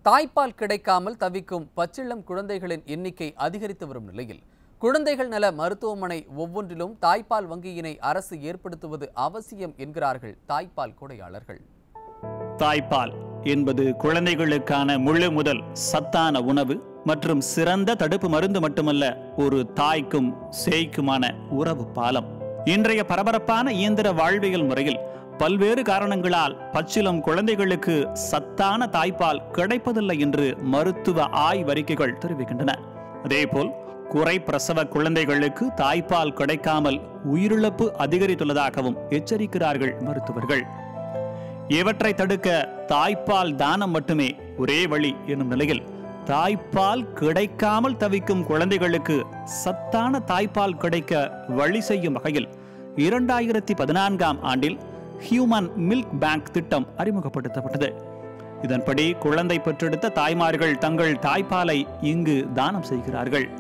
தாய்ப்பால் கிடைக்காமல் தவிக்கும் பச்சிளம் குழந்தைகளின் எண்ணிக்கை அதிகரித்து வரும் நிலையில் குழந்தைகள் நல மருத்துவமனை ஒவ்வொன்றிலும் தாய்ப்பால் வங்கியினை அரசு ஏற்படுத்துவது அவசியம் என்கிறார்கள் தாய்ப்பால் கொடையாளர்கள் தாய்ப்பால் என்பது குழந்தைகளுக்கான முழு முதல் சத்தான உணவு மற்றும் சிறந்த தடுப்பு மருந்து மட்டுமல்ல ஒரு தாய்க்கும் சேய்க்குமான உறவு பாலம் இன்றைய பரபரப்பான இயந்திர வாழ்வியல் முறையில் பல்வேறு காரணங்களால் பச்சிலம் குழந்தைகளுக்கு சத்தான தாய்ப்பால் கிடைப்பதில்லை என்று மருத்துவ ஆய்வறிக்கைகள் தெரிவிக்கின்றன அதேபோல் குறை பிரசவ குழந்தைகளுக்கு தாய்ப்பால் கிடைக்காமல் உயிரிழப்பு அதிகரித்துள்ளதாகவும் எச்சரிக்கிறார்கள் மருத்துவர்கள் இவற்றை தடுக்க தாய்ப்பால் தானம் மட்டுமே ஒரே வழி எனும் நிலையில் தாய்ப்பால் கிடைக்காமல் தவிக்கும் குழந்தைகளுக்கு சத்தான தாய்ப்பால் கிடைக்க வழி செய்யும் வகையில் இரண்டாயிரத்தி பதினான்காம் ஆண்டில் ஹியூமன் மில்க் பேங்க் திட்டம் அறிமுகப்படுத்தப்பட்டது இதன்படி குழந்தை பெற்றெடுத்த தாய்மார்கள் தங்கள் தாய்ப்பாலை இங்கு தானம் செய்கிறார்கள்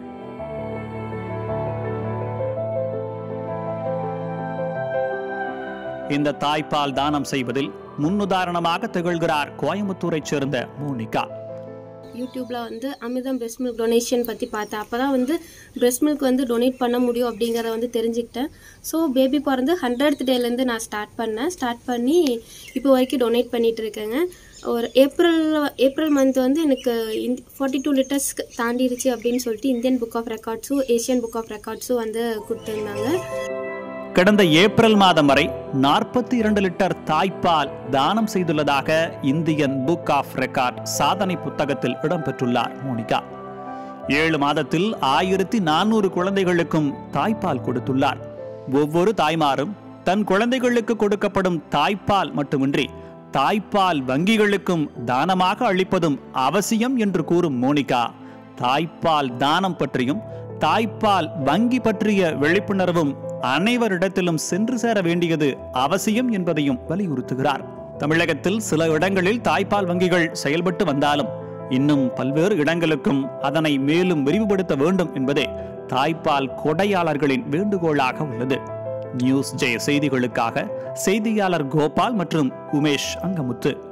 இந்த தாய்ப்பால் தானம் செய்வதில் முன்னுதாரணமாக திகழ்கிறார் கோயம்புத்தூரைச் சேர்ந்த மோனிகா யூடியூப்பில் வந்து அமிர்தம் பிரெஸ்ட் மில்க் டொனேஷன் பற்றி பார்த்தேன் அப்போ தான் வந்து பிரெஸ்ட் மில்க் வந்து டொனேட் பண்ண முடியும் அப்படிங்கிறத வந்து தெரிஞ்சுக்கிட்டேன் ஸோ பேபி பிறந்து ஹண்ட்ரட் டேலேருந்து நான் ஸ்டார்ட் பண்ணேன் ஸ்டார்ட் பண்ணி இப்போ வரைக்கும் டொனேட் பண்ணிட்டு இருக்கேங்க ஒரு ஏப்ரல் ஏப்ரல் மந்த் வந்து எனக்கு ஃபார்ட்டி டூ லிட்டர்ஸ்க்கு தாண்டிருச்சு அப்படின்னு சொல்லிட்டு இந்தியன் புக் ஆஃப் ரெக்கார்ட்ஸும் ஏஷியன் புக் ஆஃப் ரெக்கார்ட்ஸும் வந்து கொடுத்துருந்தாங்க கடந்த ஏப்ரல் மாதம் வரை நாற்பத்தி இரண்டு லிட்டர் தாய்ப்பால் தானம் செய்துள்ளதாக இந்தியன் புக் ஆஃப் ரெக்கார்ட் சாதனை புத்தகத்தில் இடம்பெற்றுள்ளார் மோனிகா ஏழு மாதத்தில் ஆயிரத்தி நானூறு குழந்தைகளுக்கும் தாய்ப்பால் கொடுத்துள்ளார் ஒவ்வொரு தாய்மாரும் தன் குழந்தைகளுக்கு கொடுக்கப்படும் தாய்ப்பால் மட்டுமின்றி தாய்ப்பால் வங்கிகளுக்கும் தானமாக அளிப்பதும் அவசியம் என்று கூறும் மோனிகா தாய்ப்பால் தானம் பற்றியும் தாய்ப்பால் வங்கி பற்றிய விழிப்புணர்வும் அனைவரிடத்திலும் சென்று சேர வேண்டியது அவசியம் என்பதையும் வலியுறுத்துகிறார் தமிழகத்தில் சில இடங்களில் தாய்ப்பால் வங்கிகள் செயல்பட்டு வந்தாலும் இன்னும் பல்வேறு இடங்களுக்கும் அதனை மேலும் விரிவுபடுத்த வேண்டும் என்பதே தாய்ப்பால் கொடையாளர்களின் வேண்டுகோளாக உள்ளது நியூஸ் ஜெய செய்திகளுக்காக செய்தியாளர் கோபால் மற்றும் உமேஷ் அங்கமுத்து